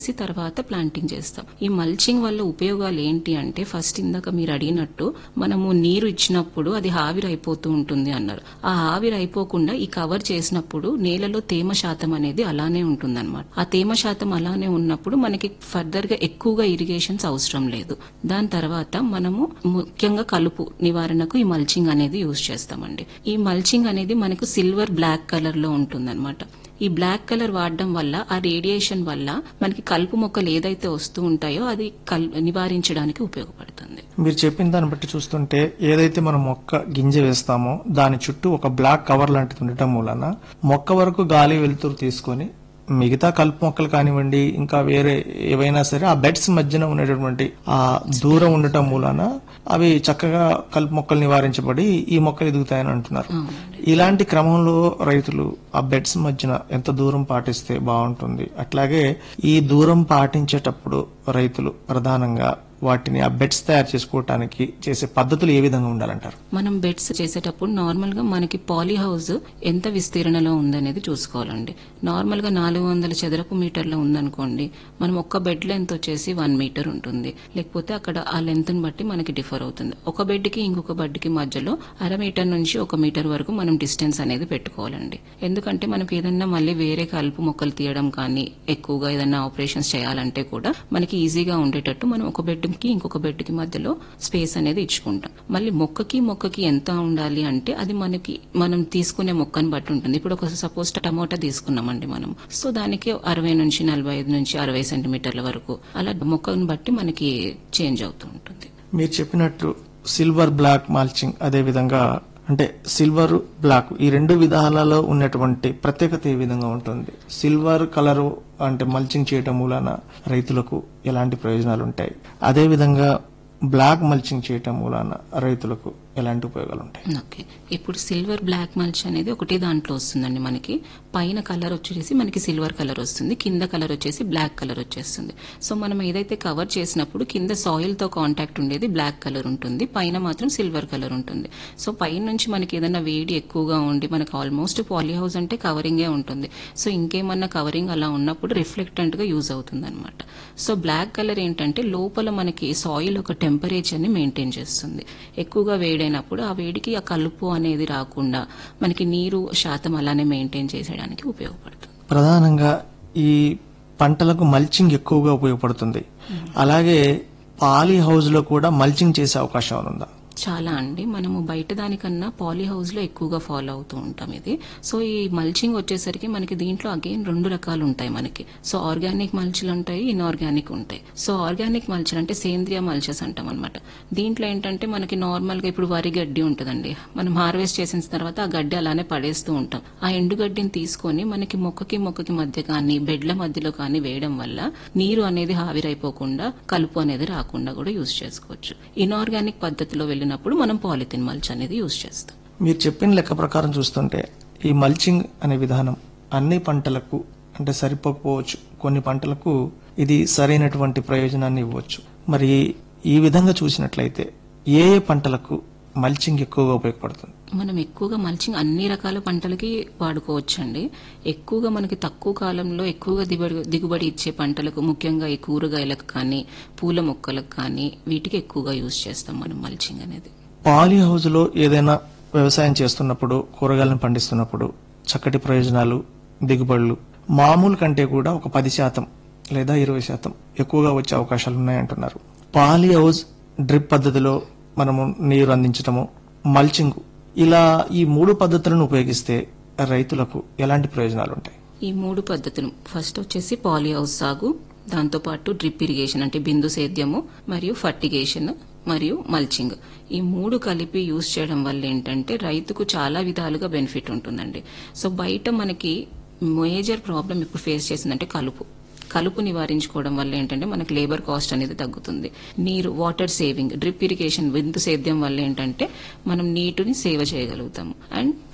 చేసి తర్వాత ప్లాంటింగ్ చేస్తాం ఈ మల్చింగ్ వల్ల ఉపయోగాలు ఏంటి అంటే ఫస్ట్ ఇందాక మీరు అడిగినట్టు మనము నీరు ఇచ్చినప్పుడు అది ఆవిరి అయిపోతూ ఉంటుంది అన్నారు ఆ ఆవిరి అయిపోకుండా ఈ కవర్ చేసినప్పుడు నేలలో తేమ శాతం అనేది అలానే ఉంటుందన్నమాట ఆ తేమ శాతం అలానే ఉన్నప్పుడు మనకి ఫర్దర్ గా ఎక్కువగా ఇరిగేషన్స్ అవసరం లేదు దాని తర్వాత మనము ముఖ్యంగా కలుపు నివారణకు ఈ మల్చింగ్ అనేది యూజ్ చేస్తామండి ఈ మల్చింగ్ అనేది మనకు సిల్వర్ బ్లాక్ కలర్ లో ఉంటుందన్నమాట ఈ బ్లాక్ కలర్ వాడడం వల్ల ఆ రేడియేషన్ వల్ల మనకి కలుపు మొక్కలు ఏదైతే వస్తూ ఉంటాయో అది కల్ నివారించడానికి ఉపయోగపడుతుంది మీరు చెప్పిన దాన్ని బట్టి చూస్తుంటే ఏదైతే మనం మొక్క గింజ వేస్తామో దాని చుట్టూ ఒక బ్లాక్ కవర్ లాంటిది ఉండటం మూలన మొక్క వరకు గాలి వెలుతురు తీసుకొని మిగతా కలుపు మొక్కలు కానివ్వండి ఇంకా వేరే ఏవైనా సరే ఆ బెడ్స్ మధ్యన ఉండేటటువంటి ఆ దూరం ఉండటం మూలన అవి చక్కగా కలుపు మొక్కలు నివారించబడి ఈ మొక్కలు ఎదుగుతాయని అంటున్నారు ఇలాంటి క్రమంలో రైతులు ఆ బెడ్స్ మధ్యన ఎంత దూరం పాటిస్తే బాగుంటుంది అట్లాగే ఈ దూరం పాటించేటప్పుడు రైతులు ప్రధానంగా వాటిని ఆ బెడ్స్ తయారు చేసుకోవటానికి చేసే పద్ధతులు ఏ విధంగా ఉండాలంటారు మనం బెడ్స్ చేసేటప్పుడు నార్మల్ గా మనకి పాలీ హౌస్ ఎంత విస్తీర్ణలో ఉందనేది చూసుకోవాలండి నార్మల్ గా నాలుగు వందల చదరపు మీటర్లో ఉందనుకోండి మనం ఒక్క బెడ్ లెంత్ వచ్చేసి వన్ మీటర్ ఉంటుంది లేకపోతే అక్కడ ఆ లెంత్ ని బట్టి మనకి డిఫర్ అవుతుంది ఒక బెడ్ కి ఇంకొక బెడ్ కి మధ్యలో అర మీటర్ నుంచి ఒక మీటర్ వరకు మనం డిస్టెన్స్ అనేది పెట్టుకోవాలండి ఎందుకంటే మనకి ఏదైనా మళ్ళీ వేరే కలుపు మొక్కలు తీయడం కానీ ఎక్కువగా ఏదైనా ఆపరేషన్స్ చేయాలంటే కూడా మనకి ఈజీగా ఉండేటట్టు మనం ఒక బెడ్ కి ఇంకొక బెడ్ కి మధ్యలో స్పేస్ అనేది ఇచ్చుకుంటాం మళ్ళీ మొక్కకి మొక్కకి ఎంత ఉండాలి అంటే అది మనకి మనం తీసుకునే మొక్కని బట్టి ఉంటుంది ఇప్పుడు ఒక సపోజ్ టమోటా తీసుకున్నామండి మనం సో దానికి అరవై నుంచి నలభై ఐదు నుంచి అరవై సెంటీమీటర్ల వరకు అలా మొక్కని బట్టి మనకి చేంజ్ అవుతూ ఉంటుంది మీరు చెప్పినట్లు సిల్వర్ బ్లాక్ మాల్చింగ్ అదే విధంగా అంటే సిల్వర్ బ్లాక్ ఈ రెండు విధాలలో ఉన్నటువంటి ప్రత్యేకత ఏ విధంగా ఉంటుంది సిల్వర్ కలర్ అంటే మల్చింగ్ చేయటం మూలాన రైతులకు ఎలాంటి ప్రయోజనాలు ఉంటాయి అదే విధంగా బ్లాక్ మల్చింగ్ చేయటం మూలాన రైతులకు ఎలాంటి ఉపయోగాలు ఉంటాయి ఓకే ఇప్పుడు సిల్వర్ బ్లాక్ మల్చ్ అనేది ఒకటే దాంట్లో వస్తుందండి మనకి పైన కలర్ వచ్చేసి మనకి సిల్వర్ కలర్ వస్తుంది కింద కలర్ వచ్చేసి బ్లాక్ కలర్ వచ్చేస్తుంది సో మనం ఏదైతే కవర్ చేసినప్పుడు కింద సాయిల్ తో కాంటాక్ట్ ఉండేది బ్లాక్ కలర్ ఉంటుంది పైన మాత్రం సిల్వర్ కలర్ ఉంటుంది సో పైన నుంచి మనకి ఏదైనా వేడి ఎక్కువగా ఉండి మనకి ఆల్మోస్ట్ పాలీ హౌస్ అంటే కవరింగే ఉంటుంది సో ఇంకేమన్నా కవరింగ్ అలా ఉన్నప్పుడు రిఫ్లెక్టెంట్ గా యూజ్ అవుతుంది అనమాట సో బ్లాక్ కలర్ ఏంటంటే లోపల మనకి సాయిల్ ఒక టెంపరేచర్ ని మెయింటైన్ చేస్తుంది ఎక్కువగా వేడైనప్పుడు ఆ వేడికి ఆ కలుపు అనేది రాకుండా మనకి నీరు శాతం అలానే మెయింటైన్ చేసేయడానికి ఉపయోగపడుతుంది ప్రధానంగా ఈ పంటలకు మల్చింగ్ ఎక్కువగా ఉపయోగపడుతుంది అలాగే పాలీ హౌస్ లో కూడా మల్చింగ్ చేసే అవకాశం ఉందా చాలా అండి మనము బయట దానికన్నా పాలీ హౌస్ లో ఎక్కువగా ఫాలో అవుతూ ఉంటాం ఇది సో ఈ మల్చింగ్ వచ్చేసరికి మనకి దీంట్లో అగైన్ రెండు రకాలు ఉంటాయి మనకి సో ఆర్గానిక్ మల్చులు ఉంటాయి ఇన్ఆర్గానిక్ ఉంటాయి సో ఆర్గానిక్ మల్చర్ అంటే సేంద్రియ మల్చర్స్ అంటాం అనమాట దీంట్లో ఏంటంటే మనకి నార్మల్ గా ఇప్పుడు వరి గడ్డి ఉంటుందండి మనం హార్వెస్ట్ చేసిన తర్వాత ఆ గడ్డి అలానే పడేస్తూ ఉంటాం ఆ ఎండు గడ్డిని తీసుకొని మనకి మొక్కకి మొక్కకి మధ్య కానీ బెడ్ల మధ్యలో కానీ వేయడం వల్ల నీరు అనేది ఆవిరైపోకుండా కలుపు అనేది రాకుండా కూడా యూజ్ చేసుకోవచ్చు ఇన్ఆర్గానిక్ పద్ధతిలో వెళ్ళినప్పుడు మనం పాలిథిన్ మల్చ్ అనేది యూజ్ చేస్తాం మీరు చెప్పిన లెక్క ప్రకారం చూస్తుంటే ఈ మల్చింగ్ అనే విధానం అన్ని పంటలకు అంటే సరిపోకపోవచ్చు కొన్ని పంటలకు ఇది సరైనటువంటి ప్రయోజనాన్ని ఇవ్వచ్చు మరి ఈ విధంగా చూసినట్లయితే ఏ ఏ పంటలకు మల్చింగ్ ఎక్కువగా ఉపయోగపడుతుంది మనం ఎక్కువగా మల్చింగ్ అన్ని రకాల పంటలకి వాడుకోవచ్చండి ఎక్కువగా మనకి తక్కువ కాలంలో ఎక్కువగా దిగుబడి దిగుబడి ఇచ్చే పంటలకు ముఖ్యంగా ఈ కూరగాయలకు కానీ పూల మొక్కలకు కానీ వీటికి ఎక్కువగా యూజ్ చేస్తాం మనం మల్చింగ్ అనేది పాలీ హౌస్ లో ఏదైనా వ్యవసాయం చేస్తున్నప్పుడు కూరగాయలను పండిస్తున్నప్పుడు చక్కటి ప్రయోజనాలు దిగుబడులు మామూలు కంటే కూడా ఒక పది శాతం లేదా ఇరవై శాతం ఎక్కువగా వచ్చే అవకాశాలు ఉన్నాయంటున్నారు పాలీ హౌస్ డ్రిప్ పద్ధతిలో మనము నీరు అందించటము మల్చింగ్ ఇలా ఈ మూడు పద్ధతులను ఉపయోగిస్తే రైతులకు ఎలాంటి ప్రయోజనాలు ఉంటాయి ఈ మూడు పద్ధతులు ఫస్ట్ వచ్చేసి పాలీ హౌస్ సాగు దాంతోపాటు డ్రిప్ ఇరిగేషన్ అంటే బిందు సేద్యము మరియు ఫర్టిగేషన్ మరియు మల్చింగ్ ఈ మూడు కలిపి యూజ్ చేయడం వల్ల ఏంటంటే రైతుకు చాలా విధాలుగా బెనిఫిట్ ఉంటుందండి సో బయట మనకి మేజర్ ప్రాబ్లం ఇప్పుడు ఫేస్ చేసిందంటే కలుపు కలుపు నివారించుకోవడం వల్ల ఏంటంటే మనకి లేబర్ కాస్ట్ అనేది తగ్గుతుంది నీరు వాటర్ సేవింగ్ డ్రిప్ ఇరిగేషన్ విందు సేద్యం వల్ల ఏంటంటే మనం నీటిని సేవ చేయగలుగుతాము అండ్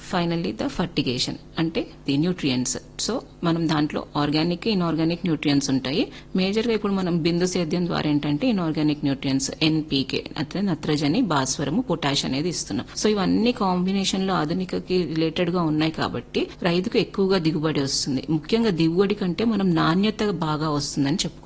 ఫైనల్లీ ద ఫర్టిగేషన్ అంటే ది న్యూట్రియంట్స్ సో మనం దాంట్లో ఆర్గానిక్ ఇన్ఆర్గానిక్ న్యూట్రియంట్స్ ఉంటాయి మేజర్ గా ఇప్పుడు మనం బిందు సేద్యం ద్వారా ఏంటంటే ఇన్ఆర్గానిక్ న్యూట్రియంట్స్ ఎన్పీకే అంటే నత్రజని భాస్వరము పొటాష్ అనేది ఇస్తున్నాం సో ఇవన్నీ కాంబినేషన్ లో ఆధునికకి రిలేటెడ్ గా ఉన్నాయి కాబట్టి రైతుకు ఎక్కువగా దిగుబడి వస్తుంది ముఖ్యంగా దిగుబడి కంటే మనం నాణ్యత బాగా వస్తుందని చెప్పుకోవచ్చు